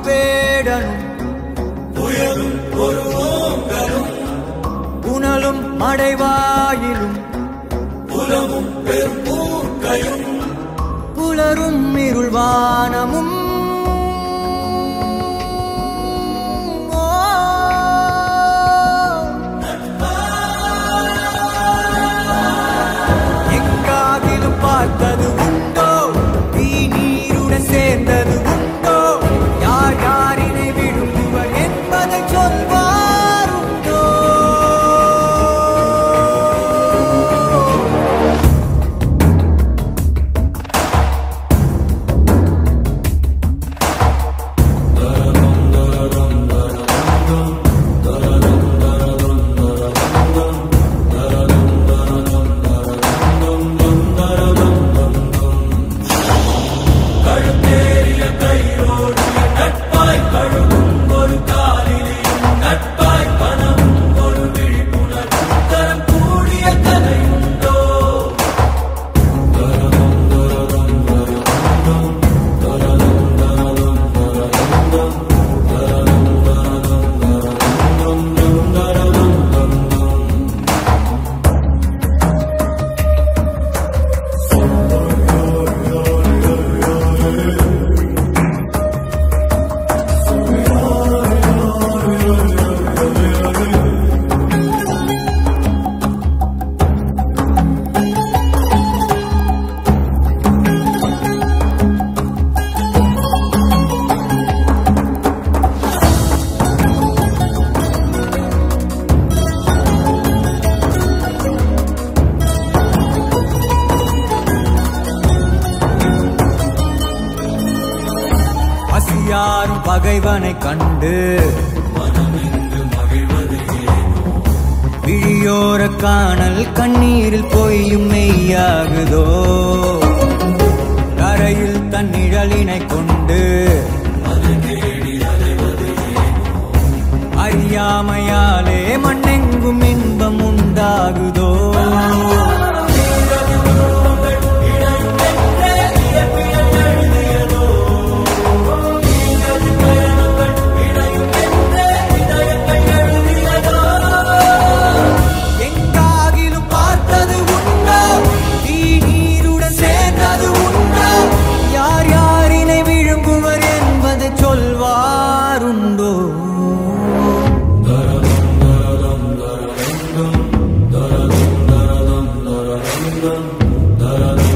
வேடனும் புயலும் ஒரு ஓங்கலும் புனலும் மடைவாயிலும் புலமும் பெரும் பூக்கையும் புலரும் இருள்வானமும் ஓ, எங்காகிலும் பார்த்தது உண்டோ தீ நீருடன் சேர்ந்தது உண்டோ யார் யாரினை விழுங்குவர் என்பதை சொல்வார் உண்டோ கழுத்தேறிய கைரோடு நட்பாய் கழுவும் ஒரு காலிலையும் நட்பாய் பணமும் ஒரு விழிப்புணர்வு தரம் கூடிய கதையுண்டோ பசியாரும் பகைவனை கண்டு மனமெங்கு மகிழ்வது விழியோர காணல் கண்ணீரில் பொய்யும் மெய்யாகுதோ கரையில் தன் நிழலினை கொண்டு அறியாமையாலே மண்ணெங்கும் இன்பம் உண்டாகுதோ எங்காகிலும் பார்த்தது உண்டோ தீ நீருடன் சேர்ந்தது உண்டோ யார் யாரினை விழுங்குவர் என்பதை சொல்வாருண்டோ தரதம்